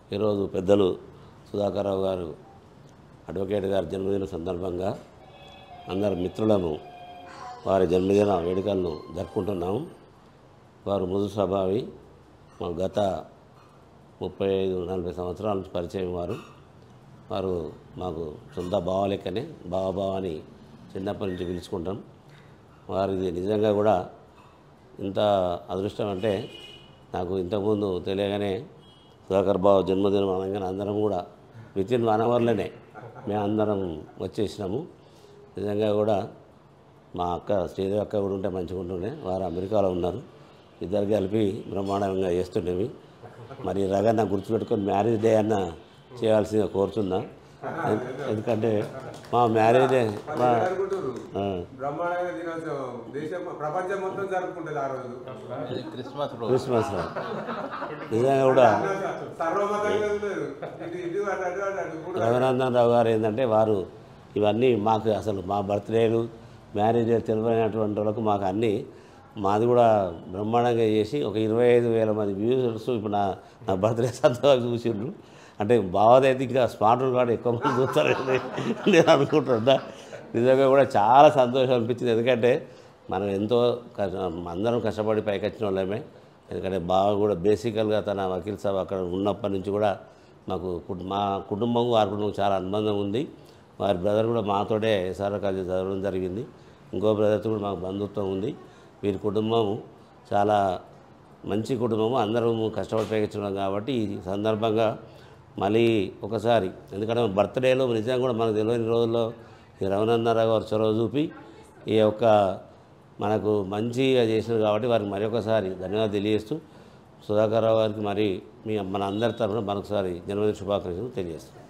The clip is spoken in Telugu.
ఈరోజు పెద్దలు సుధాకర్రావు గారు అడ్వకేట్ గారి జన్మదిన సందర్భంగా అందరు మిత్రులను వారి జన్మదిన వేడుకలను జరుపుకుంటున్నాము వారు మృదు స్వభావి మా గత ముప్పై ఐదు నలభై సంవత్సరాల నుంచి పరిచయం వారు వారు మాకు సొంత బావ లెక్కనే బావబావ అని చిన్నప్పటి నుంచి పిలుచుకుంటాం వారిది నిజంగా కూడా ఇంత అదృష్టం అంటే నాకు ఇంతకుముందు తెలియగానే సుధాకర్ బాబు జన్మదినం అనగానే అందరం కూడా విత్ ఇన్ వన్ అవర్లోనే మేము అందరం వచ్చేసినాము నిజంగా కూడా మా అక్క శ్రీదేవి అక్క కూడా ఉంటే మంచిగా ఉంటుండే వారు అమెరికాలో ఉన్నారు ఇద్దరు కలిపి బ్రహ్మాండంగా చేస్తుండేవి మరి రగన్న గుర్తుపెట్టుకొని మ్యారేజ్ డే అన్న చేయాల్సిందిగా కోరుతున్నా ఎన్- ఎందుకంటే మా మ్యారేజ్ డే మా జరుపుకుంటారు ఆ, బ్రహ్మాండంగా దినోత్సవం దేశం ప్రపంచం మొత్తం జరుపుకుంటుంది ఆ రోజు ఇది క్రిస్మస్ రోజు క్రిస్మస్ నిజంగా కూడా సర్వమతంగా ఉన్నారు ఇది ఇది అటు అటు అటు అటు కూడా రఘునందన్ రావు గారు ఏంటంటే వారు ఇవన్నీ మాకు అసలు మా బర్త్డేలు మ్యారేజ్ తెలియనటువంటి వాళ్ళకు మాకు అన్నీ మాది కూడా బ్రహ్మాండంగా చేసి ఒక ఇరవై ఐదు వేల మంది వ్యూవర్స్ ఇప్పుడు నా నా బర్త్డే సందర్భంగా చూసిండ్రు అంటే బావదైతే ఇంకా స్మార్ట్ కూడా ఎక్కువ మంది చూస్తారని నేను అనుకుంటున్నా నిజంగా కూడా చాలా సంతోషం అనిపించింది ఎందుకంటే మనం ఎంతో కష్ట- అందరం కష్టపడి పైకి వచ్చిన వాళ్ళమే ఎందుకంటే బావ కూడా బేసికల్గా తన వకీల్ సాబ్ అక్కడ ఉన్నప్పటి నుంచి కూడా మాకు కుటు- మా కుటుంబం వారి కుటుంబం చాలా అనుబంధం ఉంది వారి బ్రదర్ కూడా మాతోటే ఎస్ఆర్ కాలేజీ చదవడం జరిగింది ఇంకో బ్రదర్తో కూడా మాకు బంధుత్వం ఉంది వీరి కుటుంబం చాలా మంచి కుటుంబము అందరం కష్టపడి పైకొచ్చినాం కాబట్టి ఈ సందర్భంగా మళ్ళీ ఒకసారి ఎందుకంటే బర్త్డేలో నిజంగా కూడా మనకు తెలియని రోజుల్లో ఈ రఘునందనరావు గారు చొరవ చూపి ఈ యొక్క మనకు మంచిగా చేసినారు కాబట్టి వారికి మరొకసారి ధన్యవాదాలు తెలియజేస్తూ సుధాకర్ రావు గారికి మరి మీ మన అందరి తరఫున మరొకసారి జన్మదిన శుభాకాంక్షలు తెలియజేస్తాం